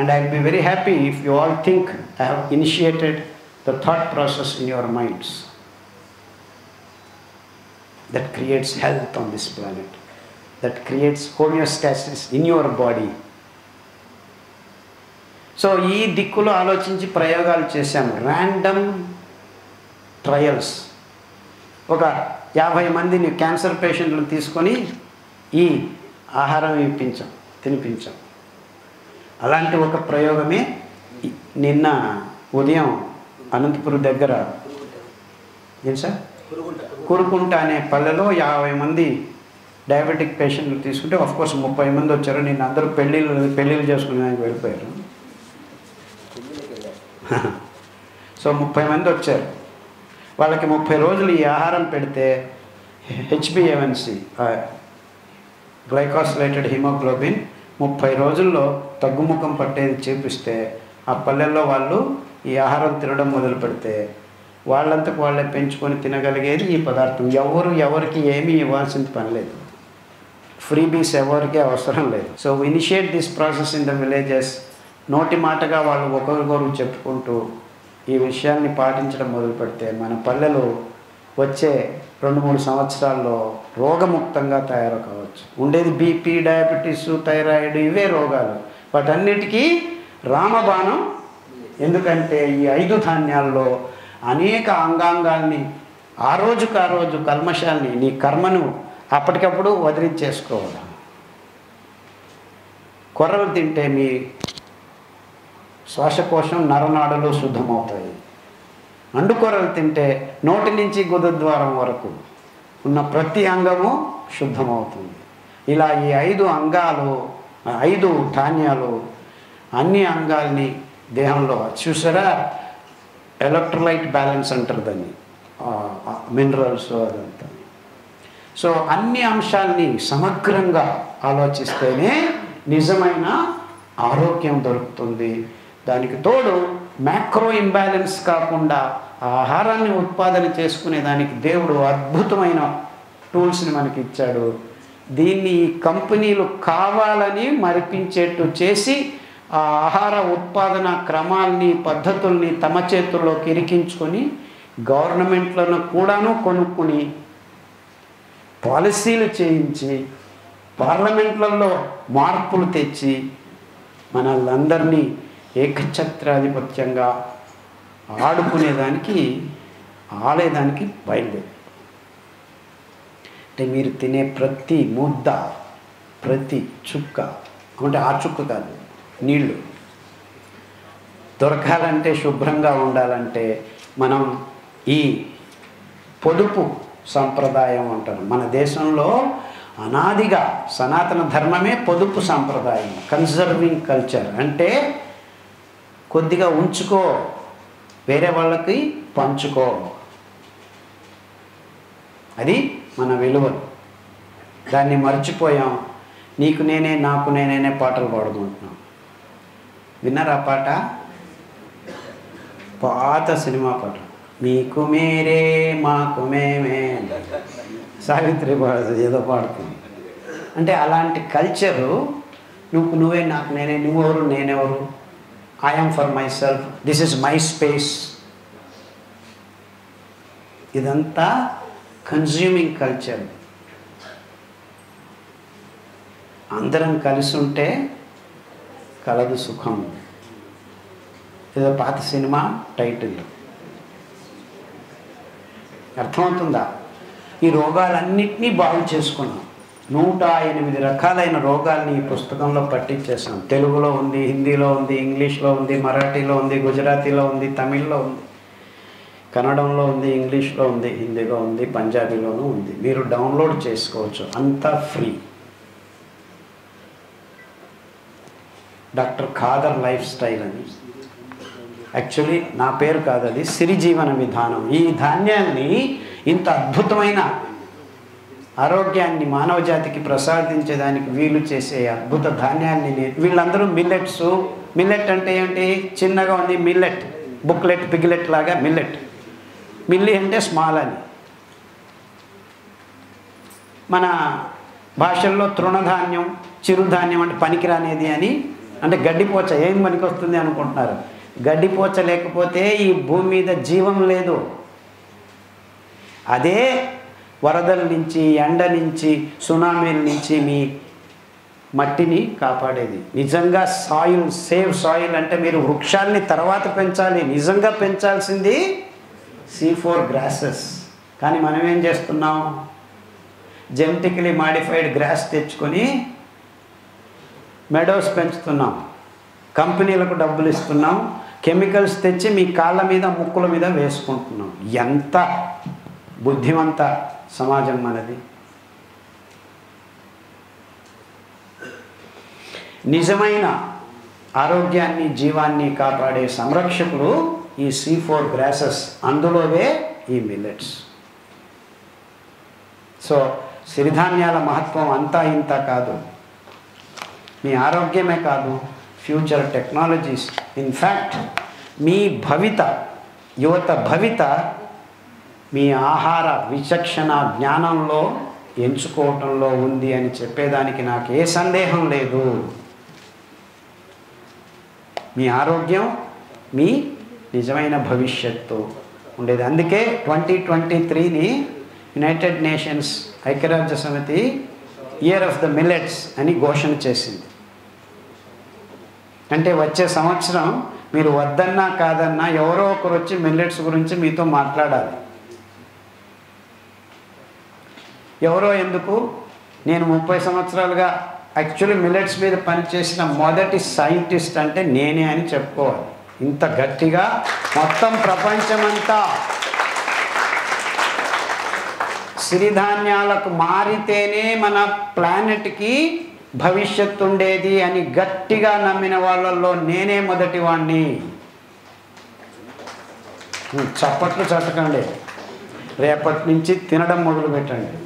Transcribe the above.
And I'll be very happy if you all think I have initiated the thought process in your minds that creates health on this planet, that creates homeostasis in your body. So ఈ దిక్కులో ఆలోచించి ప్రయోగాలు చేశాము random trials ఒక యాభై మందిని cancer పేషెంట్లను తీసుకొని ఈ ఆహారం ఇప్పించాం తినిపించాం అలాంటి ఒక ప్రయోగమే ఈ- నిన్న ఉదయం అనంతపురం దగ్గర ఏం సార్ కురుకుంట అనే పల్లెలో యాభై మంది డయాబెటిక్ పేషెంట్లు తీసుకుంటే ఆఫ్ కోర్స్ ముప్పై మంది వచ్చారు నేను అందరూ పెళ్ళిళ్ళు పెళ్ళిళ్ళు చేసుకునేదానికి వెళ్ళిపోయారు సో ముప్పై మంది వచ్చారు వాళ్ళకి ముప్పై రోజులు ఈ ఆహారం పెడితే హెచ్బిఏవన్సి గ్లైకాసిలేటెడ్ హిమోగ్లోబిన్ ముప్పై రోజుల్లో తగ్గుముఖం పట్టేది చూపిస్తే ఆ పల్లెల్లో వాళ్ళు ఈ ఆహారం తినడం మొదలు పెడితే వాళ్ళంతకు వాళ్ళే పెంచుకొని తినగలిగేది ఈ పదార్థం ఎవరు ఎవరికి ఏమీ ఇవ్వాల్సిన పని లేదు ఫ్రీబీస్ ఎవరికి అవసరం లేదు so initiate this process in the villages నోటి మాటగా వాళ్ళు ఒకరికొకరు చెప్పుకుంటూ ఈ విషయాన్ని పాటించడం మొదలు పెడితే మన పల్లెలు వచ్చే రెండు మూడు సంవత్సరాల్లో రోగముక్తంగా తయారు కావచ్చు ఉండేది బీపీ డయాబెటీస్ థైరాయిడ్ ఇవే రోగాలు వాటన్నిటికీ రామబాణం ఎందుకంటే ఈ ఐదు ధాన్యాల్లో అనేక అంగాంగాల్ని ఆ రోజుకు ఆ రోజు కల్మషాల్ని నీ కర్మను అప్పటికప్పుడు వదిలించేసుకోవాలి కొర్రలు తింటే మీ శ్వాసకోశం నరనాడులు శుద్ధమవుతాయి అండుకొరలు తింటే నోటి నుంచి గుదద్వారం వరకు ఉన్న ప్రతి అంగము శుద్ధమవుతుంది ఇలా ఈ ఐదు అంగాలు ఐదు ధాన్యాలు అన్ని అంగాల్ని దేహంలో చూసారా ఎలక్ట్రోలైట్ బ్యాలెన్స్ అంటారు దాన్ని మినరల్స్ అదంతా సో అన్ని అంశాల్ని సమగ్రంగా ఆలోచిస్తేనే నిజమైన ఆరోగ్యం దొరుకుతుంది దానికి తోడు మ్యాక్రో ఇంబ్యాలెన్స్ కాకుండా ఆ ఆహారాన్ని ఉత్పాదన చేసుకునే దానికి దేవుడు అద్భుతమైన టూల్స్ని మనకి ఇచ్చాడు దీన్ని ఈ కంపెనీలు కావాలని మరిపించేట్టు చేసి ఆ ఆహార ఉత్పాదన క్రమాల్ని పద్ధతుల్ని తమ చేతుల్లోకి ఇరికించుకొని గవర్నమెంట్లను కూడాను కొనుక్కుని పాలసీలు చేయించి పార్లమెంట్లలో మార్పులు తెచ్చి మనల్ందరినీ ఏకఛత్రాధిపత్యంగా ఆడుకునేదానికి ఆలేదానికి బయలుదేరి అంటే మీరు తినే ప్రతి ముద్ద ప్రతి చుక్క అంటే ఆ చుక్క కాదు నీళ్ళు దొరకాలంటే శుభ్రంగా ఉండాలంటే మనం ఈ పొదుపు సంప్రదాయం అంటారు మన దేశంలో అనాదిగా సనాతన ధర్మమే పొదుపు సంప్రదాయం కన్జర్వింగ్ కల్చర్ అంటే కొద్దిగా ఉంచుకో వేరే వాళ్ళకి పంచుకో అది మన విలువలు దాన్ని మర్చిపోయాం నీకు నేనే నాకు నేనేనే పాటలు పాడుకుంటున్నాం విన్నారా పాట పాత సినిమా పాట మీకు మీరే మాకు మేమే సావిత్రి పాడుతుంది ఏదో పాడుతుంది అంటే అలాంటి కల్చరు నువ్వు నువ్వే నాకు నేనే నువ్వెవరు నేనెవరు I'm for myself this is my space ఇదంతా కన్జ్యూమింగ్ కల్చర్ అందరం కలిసి ఉంటే కలదు సుఖం ఏదో పాత సినిమా టైటిల్ అర్థమవుతుందా ఈ రోగాలన్నింటినీ బాగు చేసుకున్నాం నూట ఎనిమిది రకాలైన రోగాల్ని ఈ పుస్తకంలో పట్టించేసాం తెలుగులో ఉంది హిందీలో ఉంది ఇంగ్లీష్లో ఉంది మరాఠీలో ఉంది గుజరాతీలో ఉంది తమిళ్లో ఉంది కన్నడంలో ఉంది ఇంగ్లీష్లో ఉంది హిందీలో ఉంది పంజాబీలోనూ ఉంది మీరు డౌన్లోడ్ చేసుకోవచ్చు అంతా free doctor Khader lifestyle అని యాక్చువల్లీ నా పేరు కాదు అది సిరిజీవన విధానం ఈ ధాన్యాన్ని ఇంత అద్భుతమైన ఆరోగ్యాన్ని మానవ జాతికి ప్రసాదించేదానికి వీలు చేసే అద్భుత ధాన్యాన్ని నే- వీళ్ళందరూ మిల్లెట్స్ మిల్లెట్ అంటే ఏంటి చిన్నగా ఉంది మిల్లెట్ బుక్లెట్ పిగిలెట్ లాగా మిల్లెట్ మిల్లి అంటే స్మాల్ అని మన భాషల్లో తృణధాన్యం చిరుధాన్యం అంటే పనికిరానేది అని అంటే గడ్డిపోచ ఏం పనికొస్తుంది అనుకుంటున్నారు గడ్డిపోచ లేకపోతే ఈ భూమి మీద జీవం లేదు అదే వరదల నుంచి ఎండ నుంచి సునామీల నుంచి మీ మట్టిని కాపాడేది నిజంగా సాయిల్ సేవ్ సాయిల్ అంటే మీరు వృక్షాల్ని తర్వాత పెంచాలి నిజంగా పెంచాల్సింది సి ఫోర్ గ్రాసెస్ కానీ మనం ఏం చేస్తున్నాం జెనెటికలీ మాడిఫైడ్ గ్రాస్ తెచ్చుకొని మెడోస్ పెంచుతున్నాం కంపెనీలకు డబ్బులు ఇస్తున్నాం కెమికల్స్ తెచ్చి మీ కాళ్ళ మీద ముక్కుల మీద వేసుకుంటున్నాం ఎంత బుద్ధిమంత సమాజం మనది నిజమైన ఆరోగ్యాన్ని జీవాన్ని కాపాడే సంరక్షకులు ఈ సి ఫోర్ గ్రాసెస్ అందులోవే ఈ మిల్లెట్స్ సో సిరిధాన్యాల మహత్వం అంతా ఇంత కాదు మీ ఆరోగ్యమే కాదు ఫ్యూచర్ టెక్నాలజీస్ ఇన్ఫ్యాక్ట్ మీ భవిత యువత భవిత మీ ఆహార విచక్షణ జ్ఞానంలో ఎంచుకోవటంలో ఉంది అని చెప్పేదానికి నాకు ఏ సందేహం లేదు మీ ఆరోగ్యం మీ నిజమైన భవిష్యత్తు ఉండేది అందుకే ట్వంటీ ట్వంటీ త్రీని యునైటెడ్ నేషన్స్ ఐక్యరాజ్య సమితి ఇయర్ ఆఫ్ ద మిల్లెట్స్ అని ఘోషణ చేసింది అంటే వచ్చే సంవత్సరం మీరు వద్దన్నా కాదన్నా ఎవరో ఒకరు వచ్చి మిల్లెట్స్ గురించి మీతో మాట్లాడాలి ఎవరో ఎందుకు నేను ముప్పై సంవత్సరాలుగా యాక్చువల్లీ మిల్లెట్స్ మీద పనిచేసిన మొదటి సైంటిస్ట్ అంటే నేనే అని చెప్పుకోవాలి ఇంత గట్టిగా మొత్తం ప్రపంచమంతా సిరిధాన్యాలకు మారితేనే మన ప్లానెట్కి భవిష్యత్తు ఉండేది అని గట్టిగా నమ్మిన వాళ్ళల్లో నేనే మొదటి వాణ్ణి చప్పట్లు చట్టకండి రేపటి నుంచి తినడం మొదలు పెట్టండి